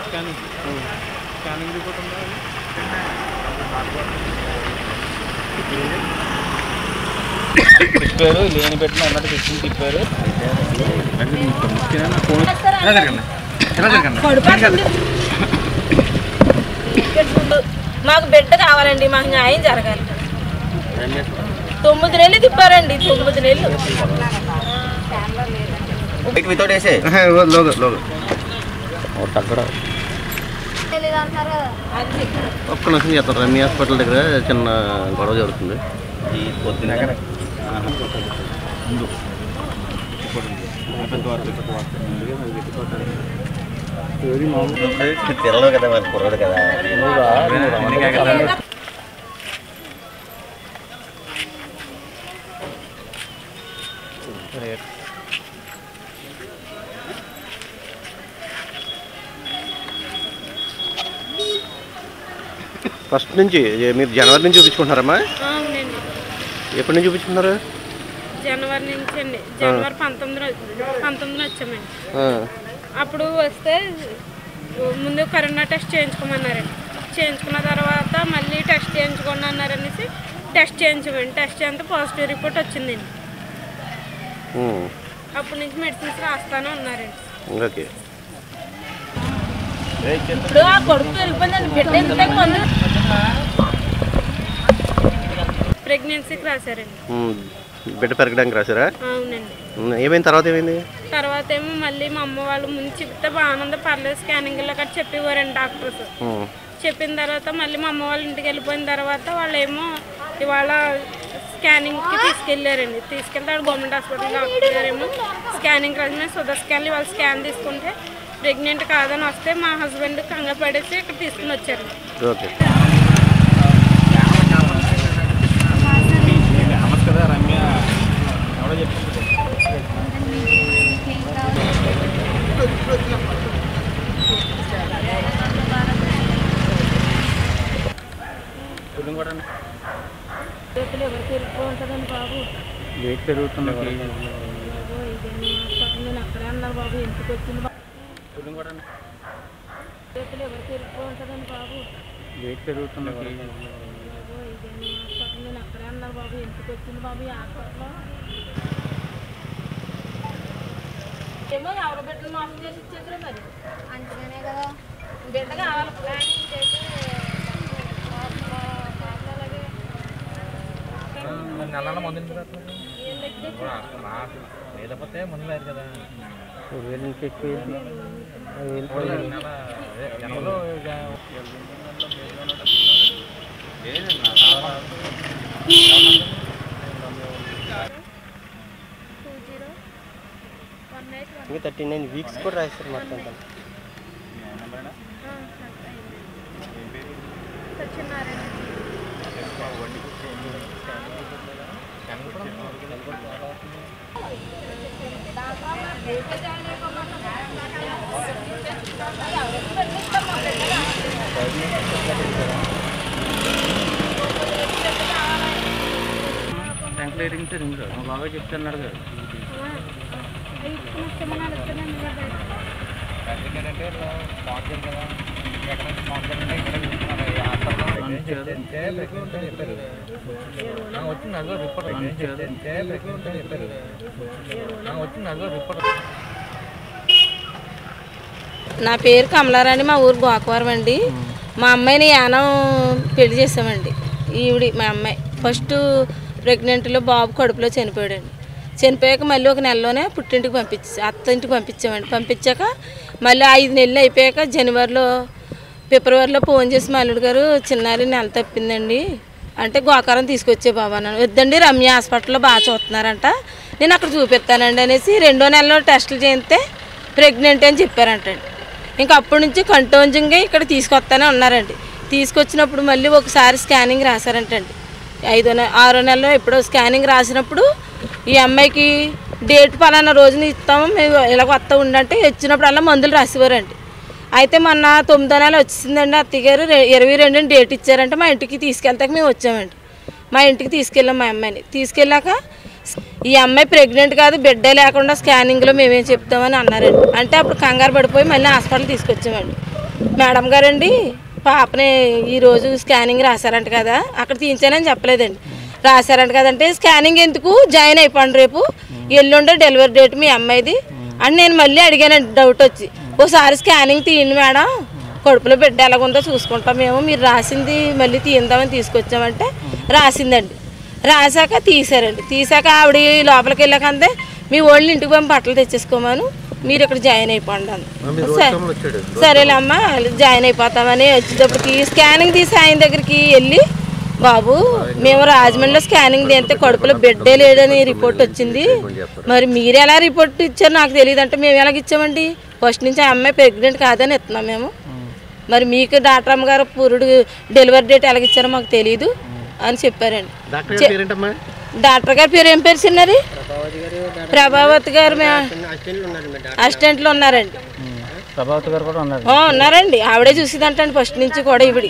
Scanning scanning report ఉందా తిప్పారు లేని పెట్టిన ఉన్నట్టు తెచ్చి తిప్పారు ఫోన్ మాకు బిడ్డ కావాలండి మాకు న్యాయం జరగాలి తొమ్మిది నెలలు తిప్పారండి తొమ్మిది నెలలు వితౌట్ వేసే లోగు లోగు ఒక్క నిమిషం చేస్తారు రమ్య హాస్పిటల్ దగ్గర చిన్న గొడవ జరుగుతుంది ఈ పొద్దున తెరలో కదా మరి కుర్రాడు కదా ఫస్ట్ నుంచి ఏ- మీరు జనవరి నుంచి చూపించుకుంటున్నారమ్మా అవునండి ఎప్పటి నుంచి చూపించుకున్నారు జనవరి నుంచి అండి జనవరి పంతొమ్మిది పంతొమ్మిది వచ్చామండి ఆ, అప్పుడు వస్తే ముందు కరోనా టెస్ట్ చేయించుకోమన్నారండి చేయించుకున్న తర్వాత మళ్ళీ టెస్ట్ చేయించుకోండి అన్నారనేసి టెస్ట్ చేయించమండి టెస్ట్ చేస్తే పాజిటివ్ రిపోర్ట్ వచ్చిందండి ఉమ్, అప్పటి నుంచి మెడిసిన్స్ రాస్తానే ఉన్నారండి ఓకే ఇప్పుడు ఆ కొడుకు పెరిగిపోయిందండి బిడ్డ ఎందుకు మందు ప్రెగ్నెన్సీకి రాశారండి ఉమ్, బిడ్డ పెరగడానికి రాశారా అవునండి ఉమ్, ఏమైంది తర్వాత ఏమైంది తర్వాత ఏమో మళ్ళీ మా అమ్మ వాళ్ళు ముందు చెప్తే బాగానే ఉంది పర్లేదు స్కానింగ్లో కట్ట చెప్పేవారండి డాక్టర్స్ ఉమ్, చెప్పిన తర్వాత మళ్ళీ మా అమ్మ వాళ్ళ ఇంటికి వెళ్ళిపోయిన తర్వాత వాళ్ళు ఏమో ఇవాళ స్కానింగ్కి తీసుకెళ్ళారండి తీసుకెళ్తే ఆడ గవర్నమెంట్ హాస్పిటల్ డాక్టర్ గారేమో స్కానింగ్ రాసిన సుధా స్కాన్ వాళ్ళు స్కాన్ తీసుకుంటే ప్రెగ్నెంట్ కాదని వస్తే మా హస్బెండ్ కంగారు పడేసి ఇక్కడ తీసుకుని వచ్చారు ఓకే ఫేమస్ కదా రమ్య ఎవడో చెప్తుంది కూడా చేతులు ఎవరు తిరుగుతుంటుందండి బాబు వెయిట్ పెరుగుతుంది బాబు ఇదేమో హాస్పిటల్ నేను అక్కడే అన్నారు బాబు ఇంటికి వచ్చింది బాబు కూడా చేతులు ఎవరు తిరుగుతుంటుందండి బాబు వెయిట్ పెరుగుతుంది బాబు ఇదేమో హాస్పిటల్ నేను అక్కడే అన్నారు బాబు ఇంటికి వచ్చింది బాబు ఈ హాస్పిటల్లో ఏమో ఎవరు బిడ్డలు మోసం చేసి ఇచ్చేసారు మరి అందుకనే కదా బిడ్డ కావాలి ప్లానింగ్ చేసి నెల నెల మందు ఎందుకు రావట్లేదు? లేకపోతే మందు లేదు కదా వేలు నుంచి ఎక్కువ నెల అదే జనంలో ఇక టూ జీరో వన్ ఎయిట్ వన్ ఇంకా థర్టీ నైన్ వీక్స్ కూడా రాస్తారు మొత్తం అంతా. సత్యనారాయణ ట్యాంక్ లైటింగ్ రింగ్ బాగా చెప్తున్నాడు కదా ఇచ్చిన ఇస్తున్నాను ఎందుకంటే స్పాన్సర్ కదా ఎక్కడ స్పాన్సర్ ఉంటే ఇక్కడ చెప్పారు వచ్చింది అదో రిపోర్ట్ చెప్పారు వచ్చింది అదో రిపోర్ట్ నా పేరు కమలారాణి మా ఊరు గోకవరం అండి మా అమ్మాయిని యానం పెళ్లి చేసామండి ఈవిడి మా అమ్మాయి ఫస్ట్ ప్రెగ్నెంట్లో బాబు కడుపులో చనిపోయాడండి చనిపోయాక మళ్ళీ ఒక నెలలోనే పుట్టింటికి పంపించి అత్త ఇంటికి పంపించామండి పంపించాక మళ్ళీ ఐదు నెలలు అయిపోయాక జనవరిలో ఫిబ్రవరిలో ఫోన్ చేసి మా అల్లుడు గారు చిన్నారి నెల తప్పిందండి అంటే గోకారం తీసుకొచ్చే బాబా నన్ను వద్దండి రమ్య హాస్పిటల్లో బాగా చూస్తున్నారంట నేను అక్కడ చూపిస్తానండి అనేసి రెండో నెలలో టెస్టులు చేయితే ప్రెగ్నెంట్ అని చెప్పారంటండి ఇంకా అప్పటి నుంచి కంటోంజంగా ఇక్కడ తీసుకొస్తానే ఉన్నారండి తీసుకొచ్చినప్పుడు మళ్ళీ ఒకసారి స్కానింగ్ రాశారంటండి ఐదో నెల ఆరో నెలలో ఎప్పుడో స్కానింగ్ రాసినప్పుడు ఈ అమ్మాయికి డేట్ పలానా రోజున ఇస్తాము మేము ఇలా వస్తా ఉండంటే వచ్చినప్పుడల్లా మందులు రాసేవారండి అయితే మొన్న తొమ్మిదో నెల వచ్చిందండి అత్తయ్య గారు రె- ఇరవై రెండుని డేట్ ఇచ్చారంటే మా ఇంటికి తీసుకెళ్తాక మేము వచ్చామండి మా ఇంటికి తీసుకెళ్ళాం మా అమ్మాయిని తీసుకెళ్ళాక ఈ అమ్మాయి ప్రెగ్నెంట్ కాదు బిడ్డ లేకుండా స్కానింగ్లో మేమేం చెప్తామని అన్నారండి అంటే అప్పుడు కంగారు పడిపోయి మళ్ళీ హాస్పిటల్ తీసుకొచ్చామండి మేడం గారండి పాపని ఈరోజు స్కానింగ్ రాశారంట కదా అక్కడ తీయించానని చెప్పలేదండి రాశారంట కదంటే స్కానింగ్ ఎందుకు జాయిన్ అయిపోండి రేపు ఎల్లుండే డెలివరీ డేట్ మీ అమ్మాయిది అని నేను మళ్ళీ అడిగానండి డౌట్ వచ్చి ఓసారి స్కానింగ్ తీయండి మేడం కడుపులో బిడ్డ ఎలాగుందో చూసుకుంటాం మేము మీరు రాసింది మళ్ళీ తీయిందామని తీసుకొచ్చామంటే రాసిందండి రాశాక తీసారండి తీసాక ఆవిడ లోపలికి వెళ్ళాక అంతే మీ వాళ్ళు ఇంటికి పంపి బట్టలు తెచ్చేసుకోమను మీరు ఇక్కడ జాయిన్ అయిపోండి అంది సరే సరేలేమ్మా జాయిన్ అయిపోతామని వచ్చేటప్పటికి స్కానింగ్ తీసి ఆయన దగ్గరికి వెళ్ళి బాబు మేము రాజమండ్రిలో స్కానింగ్ తీస్తే కడుపులో బిడ్డే లేడని రిపోర్ట్ వచ్చింది మరి మీరు ఎలా రిపోర్ట్ ఇచ్చారు నాకు తెలియదు అంటే మేము ఎలాగ ఇచ్చామండి ఫస్ట్ నుంచి ఆ అమ్మాయి ప్రెగ్నెంట్ కాదని ఇస్తున్నాం మేము మరి మీకు డాక్టర్ అమ్మగారు పురుడు డెలివరీ డేట్ ఎలాగ ఇచ్చారో మాకు తెలియదు అని చెప్పారండి డాక్టర్ గారి పేరేంటమ్మా డాక్టర్ గారి పేరు ఏం పేరు చిన్నది ప్రభావతి గారు మే- అసిస్టెంట్లు ఉన్నారండి ప్రభావతి గారు కూడా ఉన్నారు ఆ, ఉన్నారండి ఆవిడే చూసిదంటండి ఫస్ట్ నుంచి కూడా ఇవిడి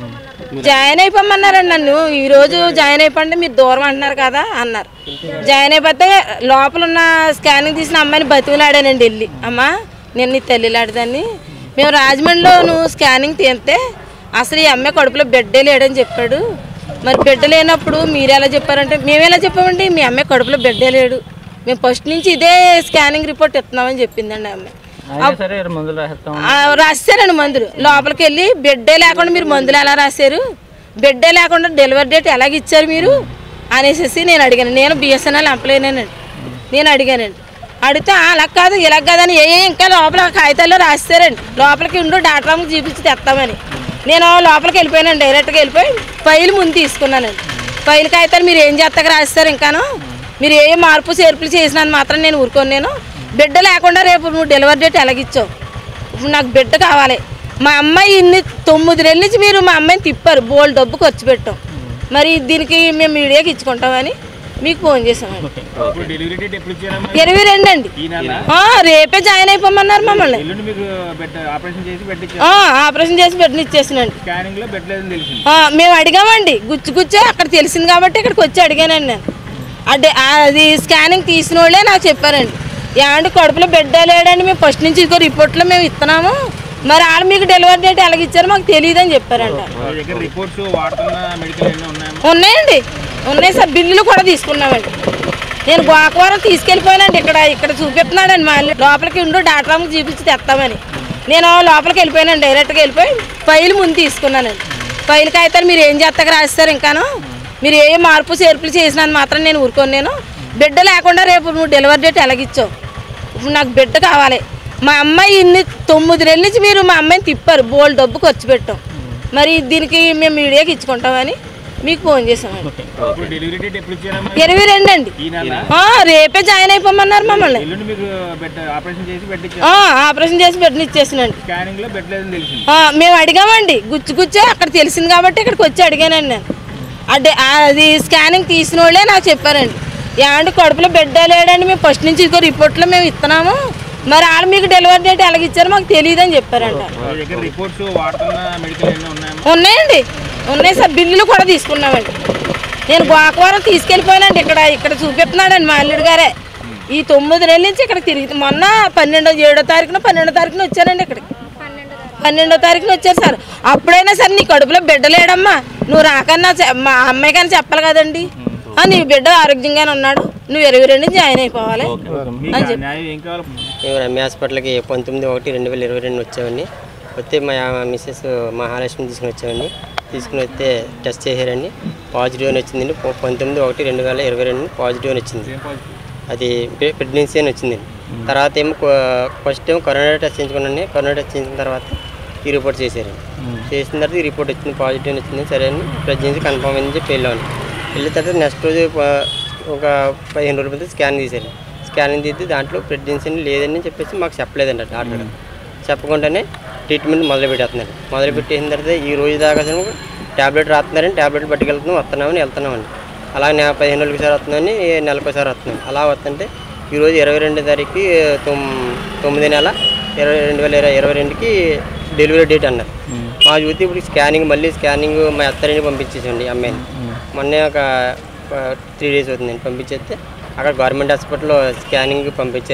జాయిన్ అయిపోమన్నారండి నన్ను ఈ రోజు జాయిన్ అయిపోండి మీరు దూరం అంటున్నారు కదా అన్నారు జాయిన్ అయిపోతే లోపల ఉన్న స్కానింగ్ తీసిన అమ్మాయిని బతికిలాడానండి వెళ్ళి అమ్మా నేను నీ తల్లిలాడదాన్ని మేము రాజమండ్రిలో నువ్వు స్కానింగ్ తీస్తే అసలు ఈ అమ్మాయి కడుపులో బిడ్డే లేడని చెప్పాడు మరి బిడ్డ లేనప్పుడు మీరు ఎలా చెప్పారంటే మేము ఎలా చెప్పామండి మీ అమ్మాయి కడుపులో బిడ్డే లేడు మేము ఫస్ట్ నుంచి ఇదే స్కానింగ్ రిపోర్ట్ ఇస్తున్నామని చెప్పిందండి ఆ అమ్మాయి అయినా సరే మందులు రాస్తాం ఆ, రాశారండి మందులు లోపలికి వెళ్ళి బెడ్డే లేకుండా మీరు మందులు ఎలా రాశారు బెడ్డే లేకుండా డెలివరీ డేట్ ఎలాగ ఇచ్చారు మీరు అనేసి నేను అడిగాను నేను బిఎస్ఎన్ఎల్ ఎంప్లాయీనేనండి నేను అడిగానండి అడిగితే "ఆ, అలా కాదు ఇలా కాదని ఏ ఏ ఇంకా లోపల కాగితాల్లో రాస్తారండి లోపలికి ఉండు డాక్టర్ అమ్మకి చూపించి తెస్తామని నేను లోపలికి వెళ్ళిపోయానండి డైరెక్ట్గా వెళ్ళిపోయి ఫైల్ ముందు తీసుకున్నానండి ఫైల్ కాగితాలు మీరు ఏం చేస్తాక రాస్తారు ఇంకాను మీరు ఏ మార్పు చేర్పులు చేసినందుకు మాత్రం నేను ఊరుకోను నేను బిడ్డ లేకుండా రేపు నువ్వు డెలివరీ డేట్ ఎలాగిచ్చావు ఇప్పుడు నాకు బిడ్డ కావాలి మా అమ్మాయి ఇన్ని తొమ్మిది నెలల నుంచి మీరు మా అమ్మాయిని తిప్పారు బోల్ డబ్బు ఖర్చు పెట్టాం మరి దీనికి మేము మీడియాకి ఇచ్చుకుంటామని మీకు ఫోన్ చేసామండి ఇప్పుడు డెలివరీ డేట్ ఎప్పుడు ఇచ్చారమ్మా ఇరవై రెండు అండి ఈ నెల ఆ, రేపే జాయిన్ అయిపోమన్నారు మమ్మల్ని ఎల్లుండి మీకు బెడ్ ఆపరేషన్ చేసి బెడ్ ఇచ్చారు ఆ, ఆపరేషన్ చేసి బిడ్డని ఇచ్చేసినండి స్కానింగ్ లో బెడ్ లేదని తెలిసింది ఆ, మేము అడిగామండి గుచ్చి గుచ్చే అక్కడ తెలిసింది కాబట్టి ఇక్కడికి వచ్చి అడిగానండి నేను అదే అది స్కానింగ్ తీసిన వాళ్ళే నాకు చెప్పారండి ఏమంటే కడుపులో బిడ్డ లేడండి మేము ఫస్ట్ నుంచి ఇంకో రిపోర్ట్లో మేము ఇస్తున్నాము మరి వాళ్ళు మీకు డెలివరీ డేట్ ఎలాగ ఇచ్చారో మాకు తెలియదని చెప్పారంట మీ దగ్గర రిపోర్ట్స్ వాడుతున్న మెడికల్ ఎన్ని ఉన్నాయమ్మా ఉన్నాయండి ఉన్నాయి సార్ బిల్లులు కూడా తీసుకున్నామండి నేను గోకవరం తీసుకెళ్ళిపోయానండి ఇక్కడ ఇక్కడ చూపిస్తున్నాడండి మా అల్లుడు. లోపలికి ఉండు డాక్టర్ అమ్మకి చూపించి తెస్తామని నేను లోపలికి వెళ్ళిపోయానండి డైరెక్ట్గా వెళ్ళిపోయి ఫైల్ ముందు తీసుకున్నానండి ఫైల్ కాగితాలు మీరు ఏం చేస్తాక రాస్తారు ఇంకాను మీరు ఏ మార్పు చేర్పులు చేసినందుకు మాత్రం నేను ఊరుకోను నేను బిడ్డ లేకుండా రేపు నువ్వు డెలివరీ డేట్ ఎలాగిచ్చావు ఇప్పుడు నాకు బిడ్డ కావాలి మా అమ్మాయి ఇన్ని తొమ్మిది నెలల నుంచి మీరు మా అమ్మాయిని తిప్పారు బోల్ డబ్బు ఖర్చు పెట్టాం మరి దీనికి మేము మీడియాకి ఇచ్చుకుంటామని మీకు ఫోన్ చేసామండి ఇప్పుడు డెలివరీ డేట్ ఎప్పుడు ఇచ్చారమ్మా ఇరవై రెండు అండి ఈ నెల ఆ, రేపే జాయిన్ అయిపోమన్నారు మమ్మల్ని ఎల్లుండి మీకు బెడ్ ఆపరేషన్ చేసి బెడ్ ఇచ్చారు ఆ, ఆపరేషన్ చేసి బిడ్డని ఇచ్చేసినండి స్కానింగ్ లో బెడ్ లేదని తెలిసింది ఆ, మేము అడిగామండి గుచ్చి గుచ్చే అక్కడ తెలిసింది కాబట్టి ఇక్కడికి వచ్చి అడిగానండి నేను అదే అది స్కానింగ్ తీసిన వాళ్ళే నాకు చెప్పారండి ఏమంటే కడుపులో బిడ్డ లేడండి మేము ఫస్ట్ నుంచి ఇంకో రిపోర్ట్లో మేము ఇస్తున్నాము మరి వాళ్ళు మీకు డెలివరీ డేట్ ఎలాగ ఇచ్చారో మాకు తెలియదని చెప్పారంట మీ దగ్గర రిపోర్ట్స్ వాడుతున్న మెడికల్ ఎన్ని ఉన్నాయమ్మా ఉన్నాయండి ఉన్నాయి సార్ బిల్లులు కూడా తీసుకున్నామండి నేను గోకవరం తీసుకెళ్ళిపోయానండి ఇక్కడ ఇక్కడ చూపిస్తున్నాడండి మా అల్లుడు గారే ఈ తొమ్మిది నెలల నుంచి ఇక్కడ తిరిగి మొన్న పన్నెండో ఏడో తారీఖున పన్నెండో తారీఖున వచ్చానండి ఇక్కడికి పన్నెండో తారీఖున వచ్చారు సార్ అప్పుడైనా సరే నీ కడుపులో బిడ్డ లేడమ్మా నువ్వు రాకన్నా చె- మా అమ్మాయి కానీ చెప్పాలి కదండి ఆ, నీ బిడ్డ ఆరోగ్యంగానే ఉన్నాడు నువ్వు ఇరవై రెండు జాయిన్ అయిపోవాలి మీకు ఆ న్యాయం ఏం కావాలి మేము రమ్య హాస్పిటల్కి పంతొమ్మిది ఒకటి రెండు వేల ఇరవై రెండు వచ్చామండి వస్తే మా మిస్సెస్ మహాలక్ష్మి తీసుకుని వచ్చామండి తీసుకుని వస్తే టెస్ట్ చేశారండి పాజిటివ్ అని వచ్చిందండి ప- పంతొమ్మిది ఒకటి రెండు వేల ఇరవై రెండు పాజిటివ్ అని వచ్చింది అది ప్రె- ప్రెగ్నెన్సీ అని వచ్చిందండి తర్వాత ఏమో కొ- ఫస్ట్ ఏమో కరోనా టెస్ట్ చేయించుకున్నాను కరోనా టెస్ట్ చేయించిన తర్వాత ఈ రిపోర్ట్ చేశారండి చేసిన తర్వాత ఈ రిపోర్ట్ వచ్చింది పాజిటివ్ అని వచ్చింది సరే అని ప్రెగ్నెన్సీ కన్ఫర్మ్ అయిందని చెప్పి వెళ్ళామండి వెళ్ళిన తర్వాత నెక్స్ట్ రోజు ప- ఒక పదిహేను రోజుల ముందు స్కాన్ తీశారు స్కానింగ్ తీస్తే దాంట్లో ప్రెగ్నెన్సీ లేదని చెప్పేసి మాకు చెప్పలేదండి డాక్టర్ గారు చెప్పకుండానే ట్రీట్మెంట్ మొదలు పెట్టేస్తున్నారు మొదలు పెట్టేసిన తర్వాత ఈ రోజు దాకా అసలు ట్యాబ్లెట్ రాస్తున్నారని ట్యాబ్లెట్ పట్టుకెళ్తున్నాం వస్తున్నామని వెళ్తున్నామని అలా నె పదిహేను రోజులకి సారి వస్తుందని నెలకోసారి వస్తున్నాం అలా వస్తుంటే ఈరోజు ఇరవై రెండు తారీఖుకి తొమ్ తొమ్మిది నెల ఇరవై రెండు వేల ఇరవై ఇరవై రెండుకి డెలివరీ డేట్ అన్నారు మా యూత్ ఇప్పుడు స్కానింగ్ మళ్ళీ స్కానింగ్ మా అత్తరిని పంపించేసండి అమ్మాయిని మొన్నే ఒక త్రీ డేస్ అవుతుందండి పంపించేస్తే అక్కడ గవర్నమెంట్ హాస్పిటల్లో స్కానింగ్ పంపించాను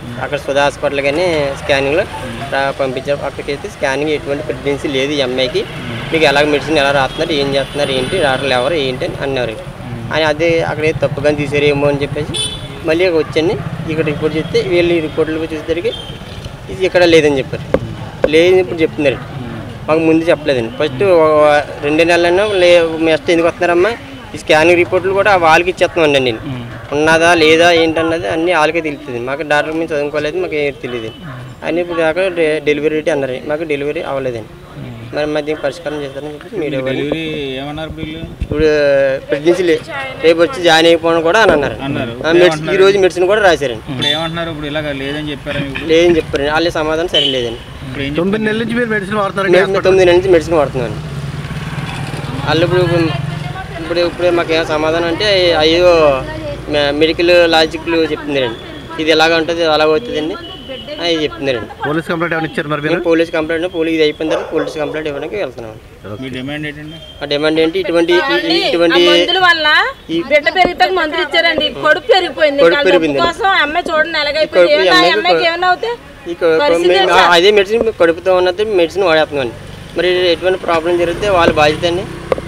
అక్కడ సుధా హాస్పిటల్ కానీ స్కానింగ్లో పంపించారు అక్కడికి అయితే స్కానింగ్ ఎటువంటి ప్రెగ్నెన్సీ లేదు ఈ అమ్మాయికి మీకు ఎలా మెడిసిన్ ఎలా రాస్తున్నారు ఏం చేస్తున్నారు ఏంటి డాక్టర్లు ఎవరు ఏంటి అని అన్నారు అని అదే అక్కడ ఏదో తప్పుగా తీసారేమో అని చెప్పేసి మళ్ళీ వచ్చండి ఇక్కడ రిపోర్ట్ చేస్తే వీళ్ళు ఈ రిపోర్ట్లు చూసేసరికి ఇది ఇక్కడ లేదని చెప్పారు లేదని ఇప్పుడు చెప్తున్నారు మాకు ముందు చెప్పలేదండి ఫస్ట్ రెండు నెలలను లే నెక్స్ట్ ఎందుకు వస్తున్నారమ్మా ఈ స్కానింగ్ రిపోర్ట్లు కూడా వాళ్ళకి ఇచ్చేస్తున్నామండి నేను ఉన్నదా లేదా ఏంటన్నది అన్నీ వాళ్ళకే తెలుస్తుంది మాకు డాక్టర్ మేము చదువుకోలేదు మాకు ఏం తెలియదు అని ఇప్పుడు దాకా డె- డెలివరీ డేట్ అన్నారు మాకు డెలివరీ అవ్వలేదండి మరి మరి దీనికి పరిష్కారం చేస్తారని చెప్పి మీడియా వాళ్ళు డెలివరీ ఏమన్నారు ఇప్పుడు వీళ్ళు ఇప్పుడు ప్రెగ్నెన్సీ లే రేపు వచ్చి జాయిన్ అయిపోవడం కూడా అని అన్నారు అన్నారు. ఆ, మెడిసిన్ ఈ రోజు మెడిసిన్ కూడా రాశారండి ఇప్పుడు ఏమంటున్నారు ఇప్పుడు ఇలాగ లేదని చెప్పారా మీకు లేదని చెప్పారండి వాళ్ళే సమాధానం సరే లేదండి ఇప్పుడు ఏం తొమ్మిది నెలల నుంచి మీరు మెడిసిన్ వాడుతున్నారండి మెడిసిన్ తొమ్మిది నెలల నుంచి మెడిసిన్ వాడుతున్నాను వాళ్ళు ఇప్పుడు ఇప్పుడు ఇప్పుడు మాకు ఏం సమాధానం అంటే అయ్యో మె- మెడికల్ లాజిక్లు చెప్తున్నారండి ఇది ఎలాగ ఉంటుంది అలాగ అవుతుందండి అని చెప్తున్నారండి పోలీస్ కంప్లైంట్ ఏమైనా ఇచ్చారు మరి మీరు మేము పోలీస్ కంప్లైంట్ పోలీస్ ఇది అయిపోయిన తర్వాత పోలీస్ కంప్లైంట్ ఇవ్వడానికి వెళ్తున్నాం మీ డిమాండ్ ఏంటండి ఆ డిమాండ్ ఏంటి ఇటువంటి ఈ- ఈ- ఆ ఇటువంటి మందుల వల్ల బిడ్డ పెరిగితే మందులు ఇచ్చారండి కొడుకు పెరిగిపోయింది కొడుకు వాళ్ళ డబ్బు పెరిగింది. కోసం ఆ అమ్మాయి చూడండి కొడుకు ఎలాగైపోయింది ఈ ఏమన్నా ఆ అమ్మాయికి అమ్మాయికి కొ- ఏమన్నా అవుతే ఈ కొ- పరిస్థితి మేము ఏంటి? అదే మెడిసిన్ కడుపుతో ఉన్నది మెడిసిన్ వాడేస్తున్నాం మరి ఎటువంటి ప్రాబ్లం జరిగితే వాళ్ళ బాధ్యత అండి